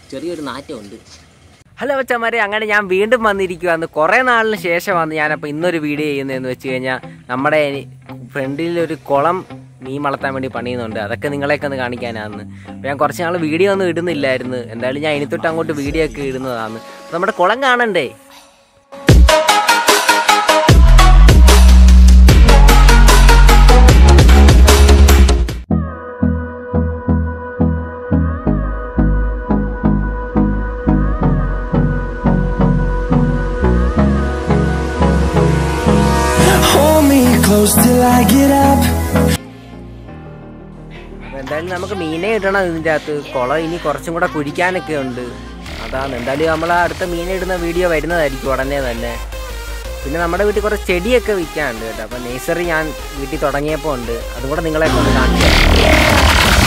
ചെറിയൊരു നാറ്റമുണ്ട് ഹലോ അച്ഛന്മാരെ അങ്ങനെ ഞാൻ വീണ്ടും വന്നിരിക്കുവാന്ന് കുറേ നാളിന് ശേഷമാണ് ഞാനപ്പോൾ ഇന്നൊരു വീഡിയോ ചെയ്യുന്നതെന്ന് വെച്ച് കഴിഞ്ഞാൽ നമ്മുടെ ഫ്രണ്ടിൽ ഒരു കുളം മീൻ വളർത്താൻ വേണ്ടി പണിയുന്നുണ്ട് അതൊക്കെ നിങ്ങളെയൊക്കെ ഒന്ന് കാണിക്കാനാണ് അപ്പോൾ ഞാൻ കുറച്ച് നാൾ വീഡിയോ ഒന്നും ഇടുന്നില്ലായിരുന്നു എന്തായാലും ഞാൻ ഇനി തൊട്ട് അങ്ങോട്ട് വീഡിയോ ഒക്കെ ഇടുന്നതാണ് അപ്പോൾ നമ്മുടെ കുളം കാണണ്ടേ Hold me close till I get up. അപ്പോൾ എന്തായാലും നമുക്ക് മീനെ ഇടണം ഇതിൻ്റെ അകത്ത് കുളം ഇനി കുറച്ചും കൂടെ കുഴിക്കാനൊക്കെ ഉണ്ട് അതാണ് എന്തായാലും നമ്മൾ അടുത്ത മീനെ ഇടുന്ന വീഡിയോ വരുന്നതായിരിക്കും ഉടനെ തന്നെ പിന്നെ നമ്മുടെ വീട്ടിൽ കുറച്ച് ചെടിയൊക്കെ വിൽക്കാനുണ്ട് കേട്ടോ അപ്പോൾ നേഴ്സറി ഞാൻ വീട്ടിൽ തുടങ്ങിയപ്പോൾ ഉണ്ട് അതും കൂടെ നിങ്ങളെ ഒന്ന് കാണിച്ചു തരാം.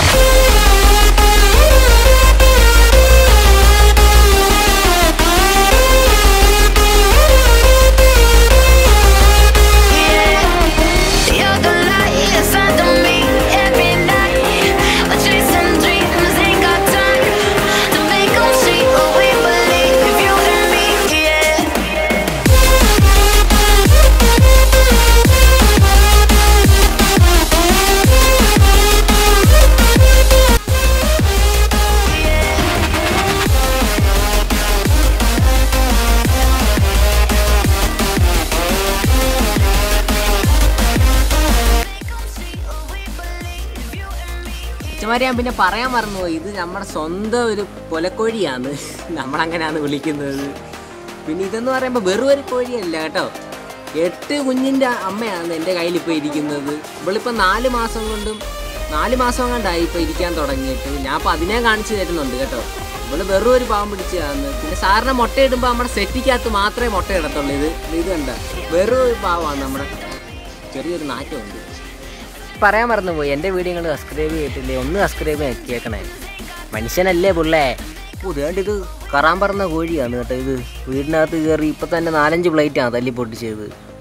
You're the light inside of me every night. We're chasing dreams, ain't got time to make 'em see what we believe. You and me, yeah. അച്ഛന്മാരെ ഞാൻ പിന്നെ പറയാൻ മറന്നുപോയി ഇത് നമ്മുടെ സ്വന്തം ഒരു കൊലക്കോഴിയാണ് നമ്മളങ്ങനെയാണ് വിളിക്കുന്നത് പിന്നെ ഇതെന്ന് പറയുമ്പോൾ വെറും ഒരു കോഴിയല്ല കേട്ടോ എട്ട് കുഞ്ഞിൻ്റെ അമ്മയാണ് എൻ്റെ കയ്യിൽ ഇപ്പോൾ ഇരിക്കുന്നത് ഇവളിപ്പോൾ നാല് മാസം കൊണ്ടും നാല് മാസം കൊണ്ടായി ഇപ്പോൾ ഇരിക്കാൻ തുടങ്ങിയിട്ട് ഞാൻ അപ്പോൾ അതിനെ കാണിച്ചു തരുന്നുണ്ട് കേട്ടോ ഇവള് വെറും ഒരു പാവം പിടിച്ചതാണ് പിന്നെ സാറിന് മുട്ട ഇടുമ്പോൾ നമ്മുടെ സെറ്റിക്കകത്ത് മാത്രമേ മുട്ട ഇടത്തുള്ളൂ ഇത് ഇത് കണ്ട വെറും ഒരു പാവമാണ് നമ്മുടെ ചെറിയൊരു നാറ്റമുണ്ട് പറയാൻ മറന്നുപോയി എൻ്റെ വീഡിയോ നിങ്ങൾ സബ്സ്ക്രൈബ് ചെയ്തിട്ടില്ലേ ഒന്ന് സബ്സ്ക്രൈബ് കേൾക്കണേ മനുഷ്യനല്ലേ പുള്ളേ പുതുതായിട്ട് ഇത് കറാൻ പറന്ന കോഴിയാണ് കേട്ടോ ഇത് വീടിനകത്ത് കയറി ഇപ്പം തന്നെ നാലഞ്ച് പ്ലേറ്റാണ് തല്ലി പൊട്ടിച്ചത്